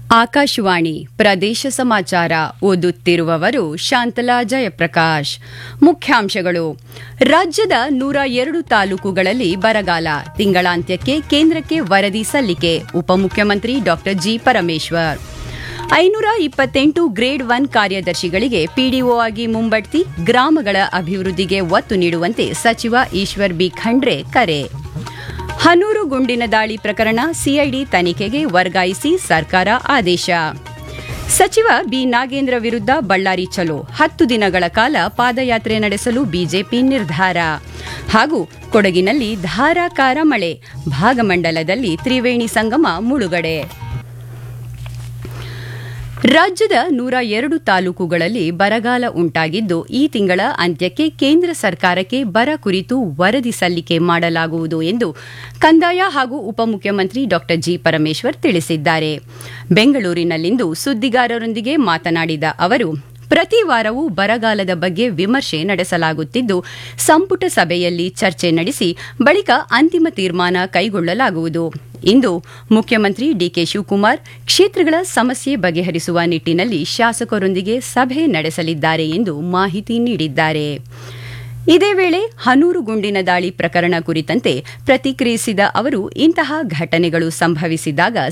ಆಕಾಶವಾಣಿ ಪ್ರದೇಶ ಸಮಾಚಾರ ಓದುತ್ತಿರುವವರು ಶಾಂತಲಾ ಜಯಪ್ರಕಾಶ್ ಮುಖ್ಯಾಂಶಗಳು ರಾಜ್ಯದ ನೂರ ಎರಡು ತಾಲೂಕುಗಳಲ್ಲಿ ಬರಗಾಲ ತಿಂಗಳಾಂತ್ಯಕ್ಕೆ ಕೇಂದ್ರಕ್ಕೆ ವರದಿ ಸಲ್ಲಿಕೆ ಉಪಮುಖ್ಯಮಂತ್ರಿ ಡಾ ಜಿ ಪರಮೇಶ್ವರ್ ಐನೂರ ಇಪ್ಪತ್ತೆಂಟು ಗ್ರೇಡ್ ಒನ್ ಕಾರ್ಯದರ್ಶಿಗಳಿಗೆ ಪಿಡಿಒ ಆಗಿ ಮುಂಬಡ್ತಿ ಗ್ರಾಮಗಳ ಅಭಿವೃದ್ಧಿಗೆ ಒತ್ತು ನೀಡುವಂತೆ ಸಚಿವ ಈಶ್ವರ್ ಬಿ ಖಂಡ್ರೆ ಕರೆ ಹನೂರು ಗುಂಡಿನ ದಾಳಿ ಪ್ರಕರಣ ಸಿಐಡಿ ತನಿಖೆಗೆ ವರ್ಗಾಯಿಸಿ ಸರ್ಕಾರ ಆದೇಶ ಸಚಿವ ಬಿ ನಾಗೇಂದ್ರ ವಿರುದ್ಧ ಬಳ್ಳಾರಿ ಚಲೋ ಹತ್ತು ದಿನಗಳ ಕಾಲ ಪಾದಯಾತ್ರೆ ನಡೆಸಲು ಬಿಜೆಪಿ ನಿರ್ಧಾರ ಹಾಗೂ ಕೊಡಗಿನಲ್ಲಿ ಧಾರಾಕಾರ ಮಳೆ ಭಾಗಮಂಡಲದಲ್ಲಿ ತ್ರಿವೇಣಿ ಸಂಗಮ ಮುಳುಗಡೆ ರಾಜ್ಯದ ನೂರ ಎರಡು ತಾಲೂಕುಗಳಲ್ಲಿ ಬರಗಾಲ ಉಂಟಾಗಿದ್ದು ಈ ತಿಂಗಳ ಅಂತ್ಯಕ್ಕೆ ಕೇಂದ್ರ ಸರ್ಕಾರಕ್ಕೆ ಬರ ಕುರಿತು ವರದಿ ಸಲ್ಲಿಕೆ ಮಾಡಲಾಗುವುದು ಎಂದು ಕಂದಾಯ ಹಾಗೂ ಉಪಮುಖ್ಯಮಂತ್ರಿ ಡಾ ಜಿ ಪರಮೇಶ್ವರ್ ತಿಳಿಸಿದ್ದಾರೆ ಬೆಂಗಳೂರಿನಲ್ಲಿಂದು ಸುದ್ದಿಗಾರರೊಂದಿಗೆ ಮಾತನಾಡಿದ ಅವರು ಪ್ರತಿ ವಾರವೂ ಬರಗಾಲದ ಬಗ್ಗೆ ವಿಮರ್ಶೆ ನಡೆಸಲಾಗುತ್ತಿದ್ದು ಸಂಪುಟ ಸಭೆಯಲ್ಲಿ ಚರ್ಚೆ ನಡೆಸಿ ಬಳಿಕ ಅಂತಿಮ ತೀರ್ಮಾನ ಕೈಗೊಳ್ಳಲಾಗುವುದು ಇಂದು ಮುಖ್ಯಮಂತ್ರಿ ಡಿಕೆ ಶಿವಕುಮಾರ್ ಕ್ಷೇತ್ರಗಳ ಸಮಸ್ಯೆ ಬಗೆಹರಿಸುವ ನಿಟ್ಟಿನಲ್ಲಿ ಶಾಸಕರೊಂದಿಗೆ ಸಭೆ ನಡೆಸಲಿದ್ದಾರೆ ಎಂದು ಮಾಹಿತಿ ನೀಡಿದ್ದಾರೆ ಇದೇ ವೇಳೆ ಹನೂರು ಗುಂಡಿನ ದಾಳಿ ಪ್ರಕರಣ ಕುರಿತಂತೆ ಪ್ರತಿಕ್ರಿಯಿಸಿದ ಅವರು ಇಂತಹ ಘಟನೆಗಳು ಸಂಭವಿಸಿದಾಗ